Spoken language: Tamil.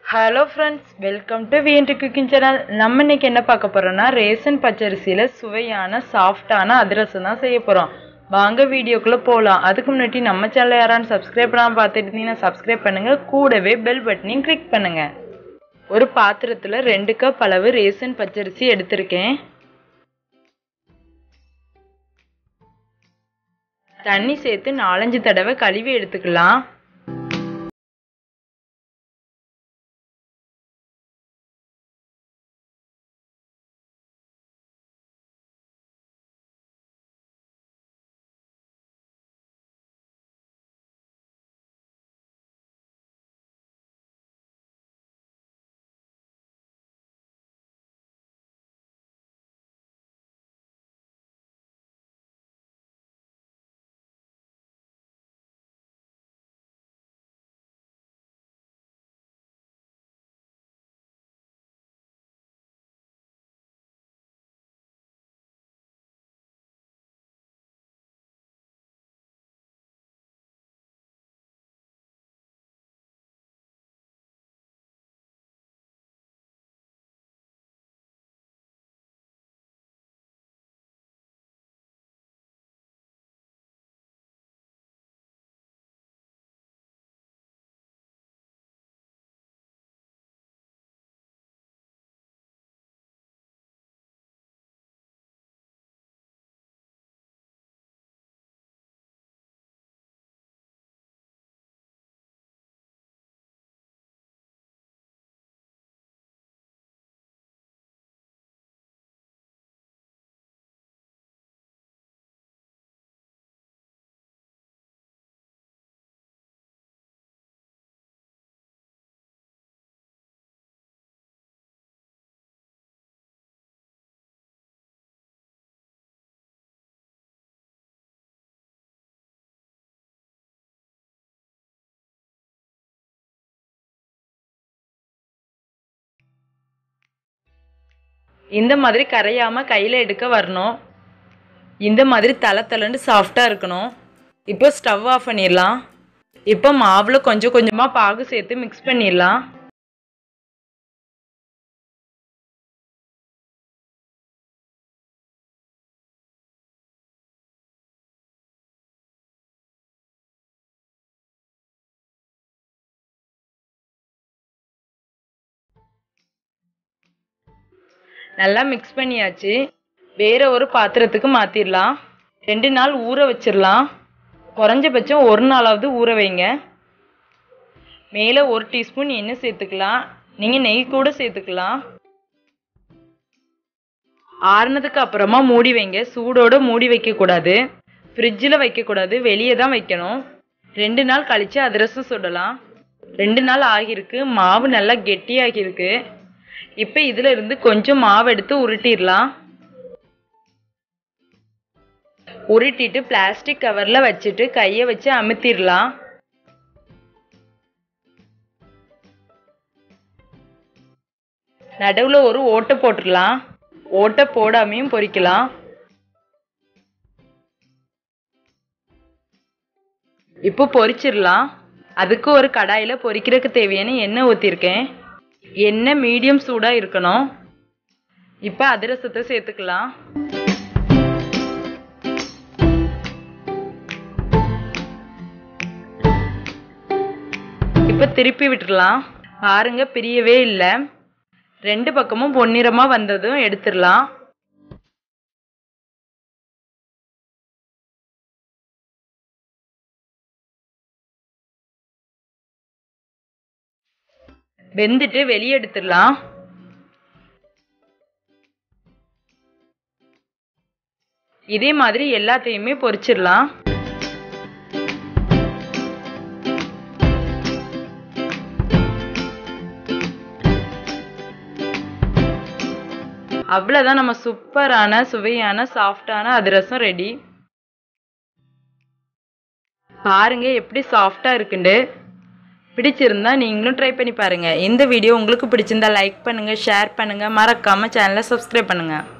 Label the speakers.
Speaker 1: hello friends welcome to V N D cooking channel நம்ம இன்னைக்கு என்ன பார்க்க போறோம்னா ரேசன் பச்சரிசியில் சுவையான சாஃப்டான அதிரசம் தான் செய்ய போகிறோம் வாங்க வீடியோக்குள்ளே போகலாம் அதுக்கு முன்னாடி நம்ம சேனலை யாரான்னு சப்ஸ்கிரைப் பண்ணாமல் பார்த்துட்டு இருந்தீங்கன்னா சப்ஸ்கிரைப் பண்ணுங்கள் கூடவே பெல் பட்டனையும் கிளிக் பண்ணுங்கள் ஒரு பாத்திரத்தில் ரெண்டு கப் அளவு ரேசன் பச்சரிசி எடுத்திருக்கேன் தண்ணி சேர்த்து நாலஞ்சு தடவை கழுவி எடுத்துக்கலாம் இந்த மாதிரி கரையாம கையில் எடுக்க வரணும் இந்த மாதிரி தலை தலைன்னு சாஃப்டாக இருக்கணும் இப்போ ஸ்டவ் ஆஃப் பண்ணிடலாம் இப்போ மாவில் கொஞ்சம் கொஞ்சமாக பாகு சேர்த்து மிக்ஸ் பண்ணிடலாம் நல்லா மிக்ஸ் பண்ணியாச்சு வேற ஒரு பாத்திரத்துக்கு மாற்றிடலாம் ரெண்டு நாள் ஊற வச்சிடலாம் குறைஞ்சபட்சம் ஒரு நாளாவது ஊற வைங்க மேலே ஒரு டீஸ்பூன் எண்ணெய் சேர்த்துக்கலாம் நீங்கள் நெய் கூட சேர்த்துக்கலாம் ஆறுனதுக்கு அப்புறமா மூடி வைங்க சூடோட மூடி வைக்கக்கூடாது ஃப்ரிட்ஜில் வைக்கக்கூடாது வெளியே தான் வைக்கணும் ரெண்டு நாள் கழித்து அதிரசம் சுடலாம் ரெண்டு நாள் ஆகியிருக்கு மாவு நல்லா கெட்டியாகியிருக்கு இப்போ இதில் இருந்து கொஞ்சம் மாவு எடுத்து உருட்டிடலாம் உருட்டிட்டு பிளாஸ்டிக் கவரில் வச்சுட்டு கையை வச்சு அமுத்திடலாம் நடுவில் ஒரு ஓட்டை போட்டுடலாம் ஓட்டை போடாமையும் பொரிக்கலாம் இப்போ பொரிச்சிடலாம் அதுக்கு ஒரு கடாயில் பொரிக்கிறதுக்கு தேவையான எண்ணெய் ஊற்றிருக்கேன் எண்ணெய் மீடியம் சூடாக இருக்கணும் இப்போ அதிரசத்தை சேர்த்துக்கலாம் இப்போ திருப்பி விட்டுடலாம் பாருங்க பிரியவே இல்லை ரெண்டு பக்கமும் பொன்னிறமாக வந்ததும் எடுத்துடலாம் வெந்துட்டு வெளியே எடுத்துடலாம் இதே மாதிரி எல்லாத்தையுமே பொரிச்சிடலாம் அவ்வளோதான் நம்ம சூப்பரான சுவையான சாஃப்டான அதிரசம் ரெடி பாருங்க எப்படி சாஃப்டா இருக்குண்டு பிடிச்சிருந்தா நீங்களும் ட்ரை பண்ணி பாருங்க இந்த வீடியோ உங்களுக்கு பிடிச்சிருந்தா லைக் பண்ணுங்க ஷேர் பண்ணுங்க மறக்காம சேனலை சப்ஸ்கிரைப் பண்ணுங்க